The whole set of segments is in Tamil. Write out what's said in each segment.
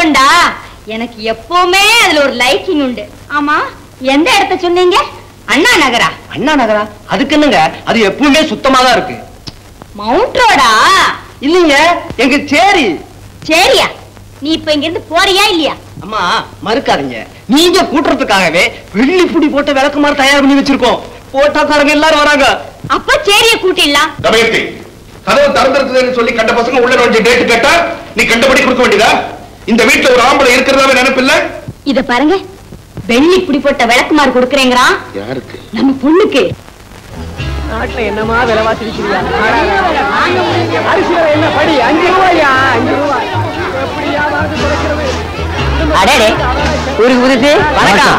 முகத்தொண்டா எனக்கு எப்பவுமே அதுல ஒரு லைக்கிங் உண்டு ஆமா எந்த இடத்த சொன்னீங்க அண்ணா நகரா அண்ணா நகரா அதுக்கு என்னங்க அது எப்பவுமே சுத்தமா தான் இருக்கு மவுண்ட் ரோடா இல்லைங்க எங்க சேரி சரியா நீ இப்ப இங்க இருந்து போறியா இல்லையா அம்மா மறுக்காதீங்க நீங்க கூட்டுறதுக்காகவே வெள்ளி புடி போட்ட விளக்குமாறு தயார் பண்ணி வச்சிருக்கோம் போட்டாக்காரங்க எல்லாரும் வராங்க அப்ப சேரிய கூட்டிடலாம் தமயந்தி கதவு திறந்திருக்குதுன்னு சொல்லி கண்ட பசங்க உள்ள நுழைஞ்சு டேட் கேட்டா நீ கண்டபடி கொடுக்க வேண்டியதா இந்த வீட்டுல ஒரு ஆம்பளை இருக்கிறதாவே நினைப்பில்ல இத பாருங்க வெள்ளி புடி போட்ட விளக்குமாறு கொடுக்கறேங்கிறான் யாருக்கு நம்ம பொண்ணுக்கு நாட்டுல என்னமா விலைவாசி விக்கிறீங்க அரிசி விலை என்ன படி அஞ்சு ரூபாயா அஞ்சு ரூபாய் எப்படியாவது குறைக்கிறது அடடே ஊருக்கு புதுசு வணக்கம்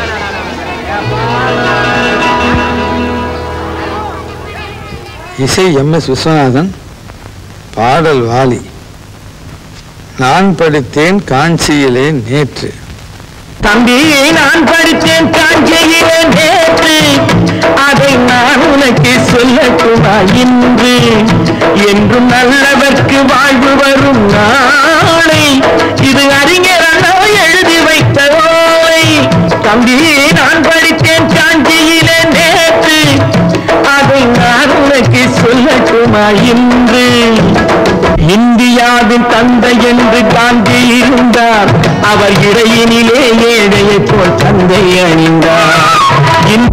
இசை எம் எஸ் விஸ்வநாதன் பாடல் வாலி நான் படித்தேன் காஞ்சியிலே நேற்று தம்பி நான் படித்தேன் காஞ்சியிலே நேற்று அதை நான் உனக்கு சொல்லட்டுமா இன்று என்றும் நல்லவர்க்கு வாழ்வு வரும் நாளை இது அறிஞர் அண்ணா எழுதி வைத்த ஓலை தம்பி நான் படித்தேன் காஞ்சியிலே நேற்று அதை நான் உனக்கு சொல்லட்டுமா இன்று இந்தியாவின் தந்தை என்று காந்தி இருந்தார் அவர் இடையினிலே ஏழையை போல் தந்தை அணிந்தார் இந்~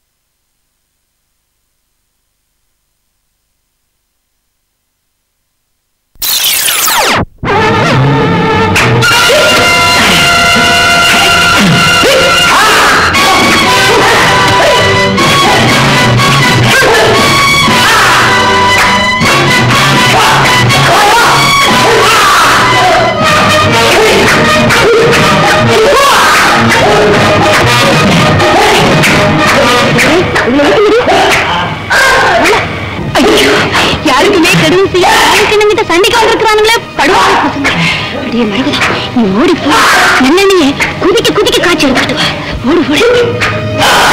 யாருக்குமே கெடுதல் செய்ய யாருக்கு நம்ம சண்டைக்கு வந்திருக்கிறானுங்களே படுவாங்க பசங்க அடியே மரகதா நீ ஓடி போ என்னென்னையே குதிக்க குதிக்க காய்ச்சி எடுத்துட்டு வா ஓடு ஓடு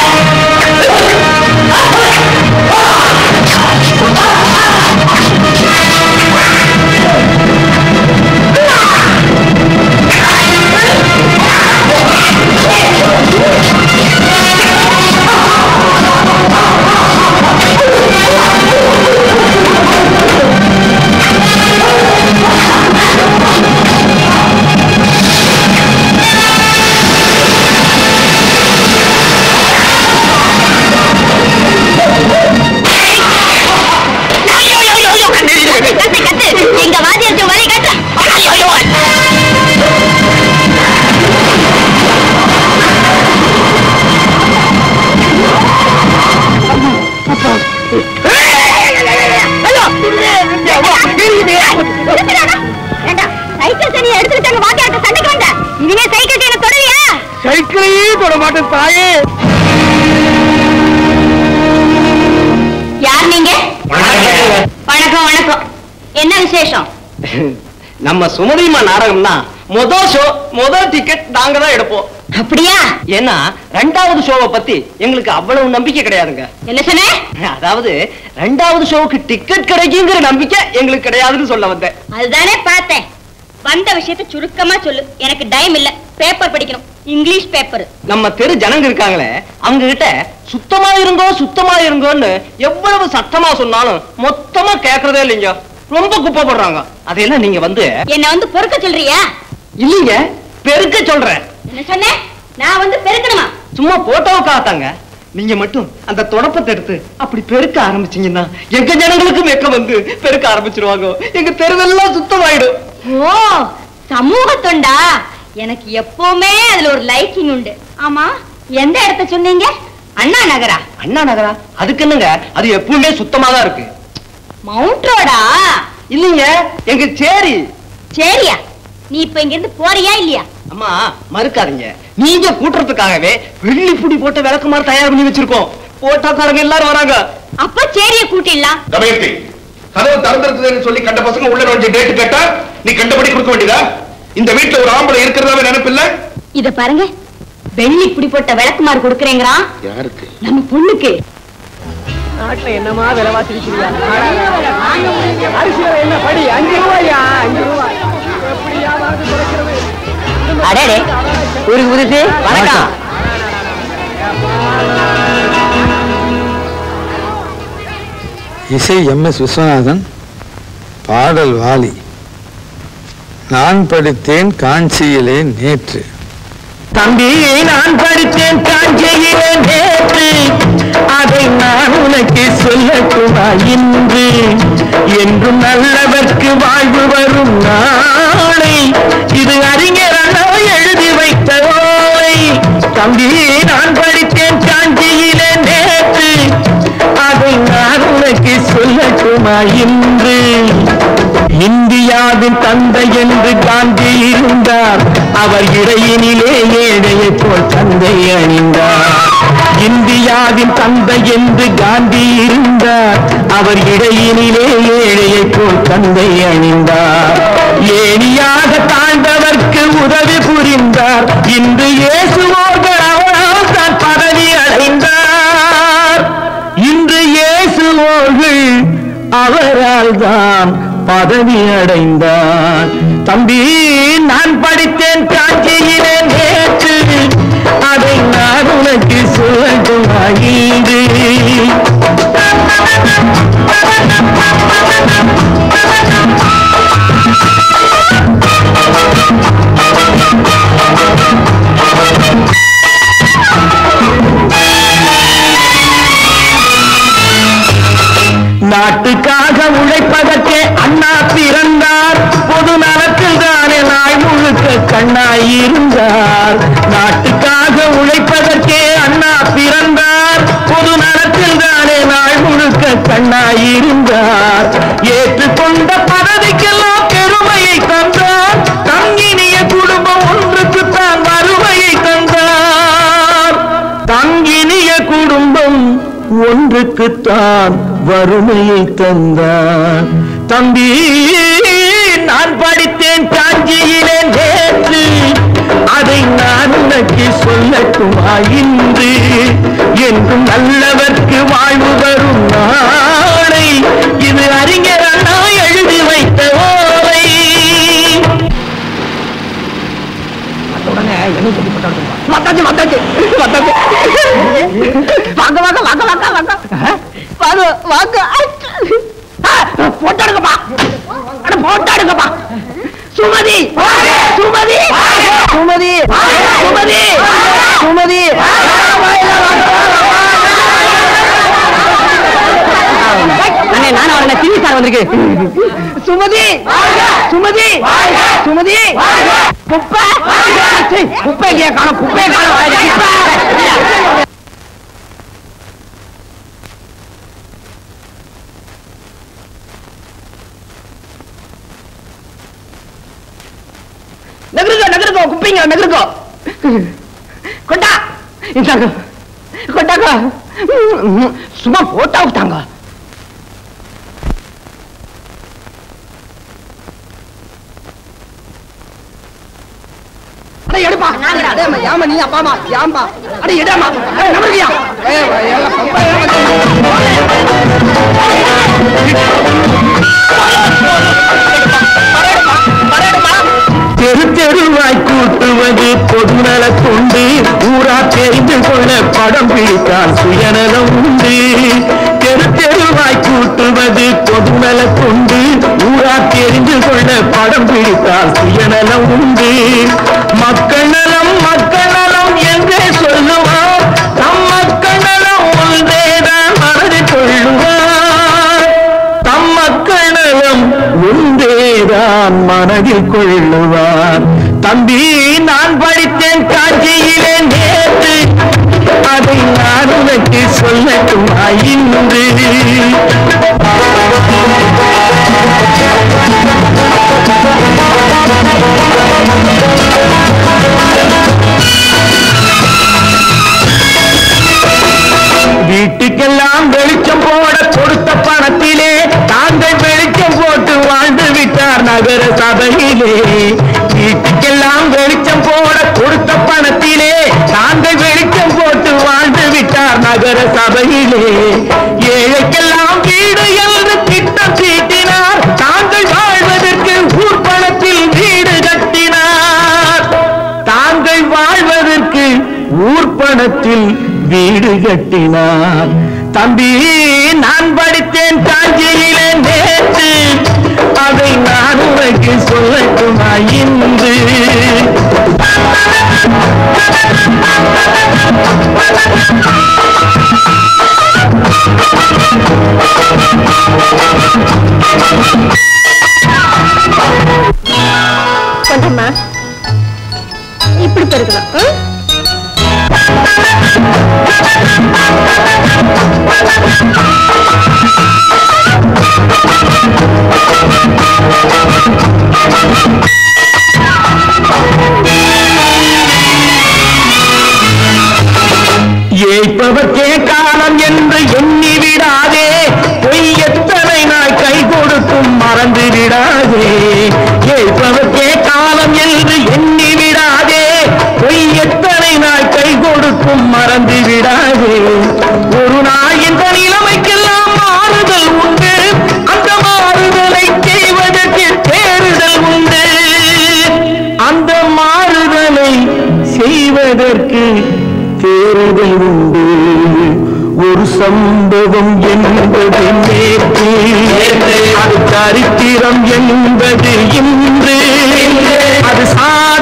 கத்து கத்து எங்க வாத்தியார் வரை கட்டு சைக்கிள் தனியை எடுத்துக்கிட்டாங்க வாத்தியார்ட்ட சண்டைக்கு வந்த இனிமே சைக்கிள் என்ன தொடவியா சைக்கிளையே தொட மாட்டேன் தாயே யார் நீங்க வணக்கம் வணக்கம் என்ன விசேஷம் நம்ம சுமதிமா நாடகம்னா முத ஷோ முத டிக்கெட் நாங்க தான் எடுப்போம் அப்படியா ஏன்னா ரெண்டாவது ஷோவை பத்தி எங்களுக்கு அவ்வளவு நம்பிக்கை கிடையாதுங்க என்ன சொன்ன அதாவது ரெண்டாவது ஷோவுக்கு டிக்கெட் கிடைக்குங்கிற நம்பிக்கை எங்களுக்கு கிடையாதுன்னு சொல்ல வந்தேன் அதுதானே பார்த்தேன் வந்த விஷயத்தை சுருக்கமா சொல்லு எனக்கு டைம் இல்ல பேப்பர் படிக்கணும் இங்கிலீஷ் பேப்பர் நம்ம தெரு ஜனங்க இருக்காங்களே அவங்க கிட்ட சுத்தமா இருங்கோ சுத்தமா இருங்கோன்னு எவ்வளவு சத்தமா சொன்னாலும் மொத்தமா கேக்குறதே இல்லைங்க ரொம்ப குப்பை போடுறாங்க அதையெல்லாம் நீங்க வந்து என்ன வந்து பொறுக்க சொல்றியா இல்லைங்க பெருக்க சொல்றேன் என்ன சொன்ன நான் வந்து பெருக்கணுமா சும்மா போட்டோவுக்காகத்தாங்க நீங்க மட்டும் அந்த தொடப்பத்தை எடுத்து அப்படி பெருக்க ஆரம்பிச்சீங்கன்னா எங்க ஜனங்களுக்கு மெக்க வந்து பெருக்க ஆரம்பிச்சிருவாங்க எங்க தெருவெல்லாம் சுத்தமாயிடும் ஓ சமூக தொண்டா எனக்கு எப்பவுமே அதுல ஒரு லைக்கிங் உண்டு ஆமா எந்த இடத்த சொன்னீங்க அண்ணா நகரா அண்ணா நகரா அதுக்கு என்னங்க அது எப்பவுமே சுத்தமா தான் இருக்கு மவுண்ட் ரோடா இல்லைங்க எங்க சேரி சரியா நீ இப்ப இங்க இருந்து போறியா இல்லையா அம்மா மறுக்காதீங்க நீங்க கூட்டுறதுக்காகவே வெள்ளி புடி போட்ட விளக்குமாறு தயார் பண்ணி வச்சிருக்கோம் போட்டாக்காரங்க எல்லாரும் வராங்க அப்ப சேரிய கூட்டிடலாம் தமயந்தி கதவு திறந்திருக்குதுன்னு சொல்லி கண்ட பசங்க உள்ள நுழைஞ்சு டேட் கேட்டா நீ கண்டபடி கொடுக்க வேண்டியதா இந்த வீட்டுல ஒரு ஆம்பளை இருக்கிறதாவே நினைப்பில்ல இத பாருங்க வெள்ளி புடி போட்ட விளக்குமாறு கொடுக்கறேங்கிறான் யாருக்கு நம்ம பொண்ணுக்கு நாட்டுல என்னமா விலைவாசி விக்கிறீங்க அரிசி விலை என்ன படி அஞ்சு ரூபாயா அஞ்சு ரூபாய் எப்படியாவது குறைக்கிறது ஊருக்கு புதுசு வணக்கம் இசை எம் எஸ் விஸ்வநாதன் பாடல் வாலி நான் படித்தேன் காஞ்சியிலே நேற்று தம்பி நான் படித்தேன் காஞ்சியிலே நேற்று அதை நான் உனக்கு சொல்லட்டுமா இன்று என்றும் நல்லவர்க்கு வாழ்வு வரும் நாளை இது அறிஞர் அண்ணா எழுதி வைத்த ஓலை தம்பி நான் படித்தேன் காஞ்சியிலே நேற்று அதை நான் உனக்கு சொல்லட்டுமா இன்று இந்தியாவின் தந்தை என்று காந்தி இருந்தார் அவர் இடையினிலே ஏழையை போல் தந்தை அணிந்தார் இந்தியாவின் தந்தை என்று காந்தி இருந்தார் அவர் இடையினிலே ஏழையை போல் தந்தை அணிந்தார் ஏணியாக தாழ்ந்தவர்க்கு உதவி புரிந்தார் இன்று இயேசுவோர்கள் அவரால் தான் பதவி அடைந்தார் இன்று இயேசுவோர்கள் அவரால் தான் பதவி அடைந்தார் தம்பி நான் படித்தேன் காஞ்சியிலே நேற்று அதை நான் உனக்கு சொல்லட்டுமா இன்று நாட்டுக்காக உழைப்பதற்கே அண்ணா பிறந்தார் பொது நலத்தில் தானே நாய் முழுக்க கண்ணாயிருந்தார் நாட்டுக்காக உழைப்பதற்கே அண்ணா பிறந்தார் பொது நலத்தில் தானே நாய் முழுக்க கண்ணாயிருந்தார் ஏற்றுக்கொண்ட பதவிக்கெல்லாம் பெருமையை தந்தார் தங்கினிய குடும்பம் ஒன்றுக்குத்தான் வறுமையை தந்தார் தங்கினிய குடும்பம் ஒன்றுக்குத்தான் வறுமையை தந்தார் தம்பி நான் படித்தேன் காஞ்சியிலே நேற்று அதை நான் உனக்கு சொல்லட்டுமா இன்று என்றும் நல்லவர்க்கு வாழ்வு வரும் நாளை இது அறிஞர் அண்ணா எழுதி வைத்த ஓலை மத்தாச்சு மத்தாச்சு மத்தாச்சு வாங்க வாங்க வாங்க வாங்க வாங்க வாங்க வாங்க போட்டோ எடுங்கப்பா அட போட்டோ எடுங்கப்பா சுமதி சுமதி சுமதி சுமதி சுமதி அண்ணே நானும் வரல டிவி சார் வந்திருக்கு சுமதி சுமதி சுமதி குப்பை சீ, குப்பை எங்கேயா காணோம் குப்பையை காணோம் குப்பை. நகருங்க நகருங்க குப்பைங்க நகருங்க கொண்டா இந்தாங்க கொண்டாங்க சும்மா போட்டா விட்டாங்க அட எடுப்பா அடேம்மா ஏமா நீ அப்பாமா ஏம்பா அட எடுமா நம்பருக்கியா தெரு தெருவாய் கூட்டுவது பொதுநல கொண்டு ஊரா தெரிந்து கொள்ள படம் பிடித்தால் சுயநலம் உண்டு தெரு தெருவாய் கூட்டுவது பொதுநல கொண்டு ஊரா தெரிந்து கொள்ள படம் பிடித்தால் சுயநலம் உண்டு மக்கள் நலம் மக்கள் நலம் என்றே சொல்லுவார் தம் மக்கள் நலம் ஒன்றேதான் மனதில் கொள்ளுவார் தம் மக்கள் நலம் ஒன்றேதான் மனதில் கொள்ளுவார் தம்பி நான் படித்தேன் காஞ்சியிலே நேற்று அதை நான் உனக்கு சொல்லட்டுமா இன்று வீட்டுக்கெல்லாம் வெளிச்சம் போட கொடுத்த பணத்திலே தாங்கள் வெளிச்சம் போட்டு வாழ்ந்து விட்டார் நகர சபையிலே வீட்டுக்கெல்லாம் வெளிச்சம் போட கொடுத்த பணத்திலே தாங்கள் வெளிச்சம் போட்டு வாழ்ந்து விட்டார் நகர சபையிலே ஏழைக்கெல்லாம் வீடு என்று திட்டம் தீட்டி வீடு கட்டினார் தம்பி நான் படித்தேன் காஞ்சியிலே நேற்று அதை நான் உனக்கு சொல்லட்டுமா இன்று கொஞ்சமா இப்படி பெருக்கலாம் ஆ? ஏய்ப்பவர்க்கே காலம் என்று எண்ணி விடாதே பொய் எத்தனை நாள் கை கொடுக்கும் மறந்து விடாதே ஏய்ப்பவர்க்கே காலம் என்று எண்ணி விடாதே பொய் எத்தனை நாள் கை கொடுக்கும் மறந்து விடாதே ஒரு நாள் இந்த நிலைமைக்கெல்லாம் மாறுதல் உண்டு அந்த மாறுதலை செய்வதற்கு தேறுதல் உண்டு அந்த மாறுதலை செய்வதற்கு தேறுதல் உண்டு ஒரு சம்பவம் என்பது நேற்று அது சரித்திரம் என்பது இன்று அது சா